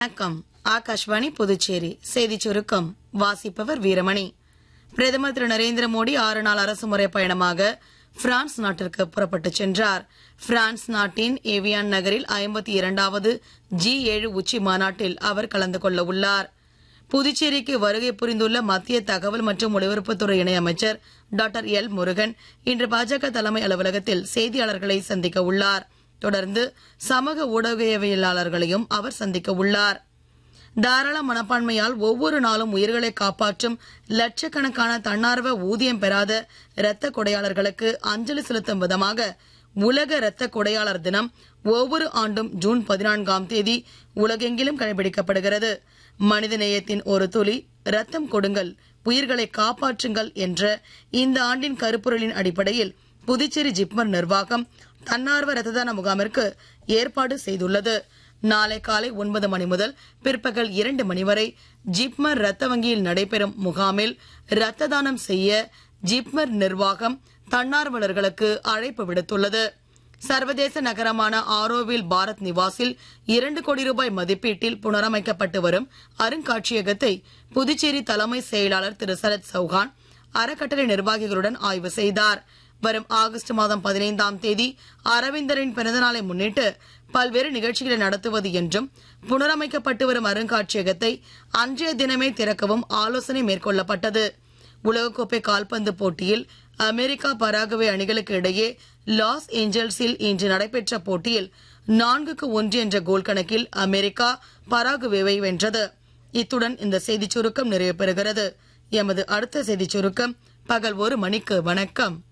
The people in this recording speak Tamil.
வணக்கம் ஆகாஷ்வாணி புதுச்சேரி செய்திச் சுருக்கம் வாசிப்பவர் வீரமணி பிரதமர் திரு நரேந்திர மோடி ஆறு நாள் அரசுமுறை பயணமாக பிரான்ஸ் நாட்டிற்கு புறப்பட்டுச் சென்றார் பிரான்ஸ் நாட்டின் ஏவியான் நகரில் ஐம்பத்தி இரண்டாவது ஜி ஏழு உச்சி மாநாட்டில் அவர் கலந்து கொள்ள உள்ளார் புதுச்சேரிக்கு வருகை புரிந்துள்ள மத்திய தகவல் மற்றும் ஒலிபரப்புத்துறை இணையமைச்சர் டாக்டர் எல் முருகன் இன்று பாஜக தலைமை அலுவலகத்தில் செய்தியாளர்களை சந்திக்க உள்ளார் தொடர்ந்து சமூக ஊடகவியலாளர்களையும் அவர் சந்திக்க உள்ளார் தாராள மனப்பான்மையால் ஒவ்வொரு நாளும் உயிர்களை காப்பாற்றும் லட்சக்கணக்கான தன்னார்வ ஊதியம் பெறாத இரத்த கொடையாளர்களுக்கு அஞ்சலி செலுத்தும் விதமாக உலக இரத்த கொடையாளர் தினம் ஒவ்வொரு ஆண்டும் ஜூன் பதினான்காம் தேதி உலகெங்கிலும் கடைபிடிக்கப்படுகிறது மனிதநேயத்தின் ஒரு துளி ரத்தம் கொடுங்கள் உயிர்களை காப்பாற்றுங்கள் என்ற இந்த ஆண்டின் கருப்பொருளின் அடிப்படையில் புதுச்சேரி ஜிப்மர் நிர்வாகம் தன்னார்வ ரத்த தான முகாமிற்கு ஏற்பாடு செய்துள்ளது நாளை காலை ஒன்பது மணி முதல் பிற்பகல் இரண்டு மணி வரை ஜிப்மர் ரத்த வங்கியில் நடைபெறும் முகாமில் ரத்த தானம் செய்ய ஜிப்மர் நிர்வாகம் தன்னார்வலர்களுக்கு அழைப்பு விடுத்துள்ளது சர்வதேச நகரமான ஆரோவில் பாரத் நிவாசில் இரண்டு கோடி ரூபாய் மதிப்பீட்டில் புனரமைக்கப்பட்டு வரும் அருங்காட்சியகத்தை புதுச்சேரி தலைமை செயலாளர் திரு சரத் சௌஹான் அறக்கட்டளை நிர்வாகிகளுடன் ஆய்வு செய்தார் வரும் ஆகஸ்ட் மாதம் பதினைந்தாம் தேதி அரவிந்தரின் பிறந்தநாளை முன்னிட்டு பல்வேறு நிகழ்ச்சிகளை நடத்துவது என்றும் புனரமைக்கப்பட்டு வரும் அருங்காட்சியகத்தை அன்றைய தினமே திறக்கவும் ஆலோசனை மேற்கொள்ளப்பட்டது உலகக்கோப்பை கால்பந்து போட்டியில் அமெரிக்கா பராகுவே அணிகளுக்கு இடையே லாஸ் ஏஞ்சல்ஸில் இன்று நடைபெற்ற போட்டியில் நான்குக்கு ஒன்று என்ற கோல் கணக்கில் அமெரிக்கா பராகுவேவை வென்றது இத்துடன் இந்த செய்திச் சுருக்கம் நிறைவு பெறுகிறது எமது அடுத்த செய்திச் சுருக்கம் பகல் ஒரு மணிக்கு வணக்கம்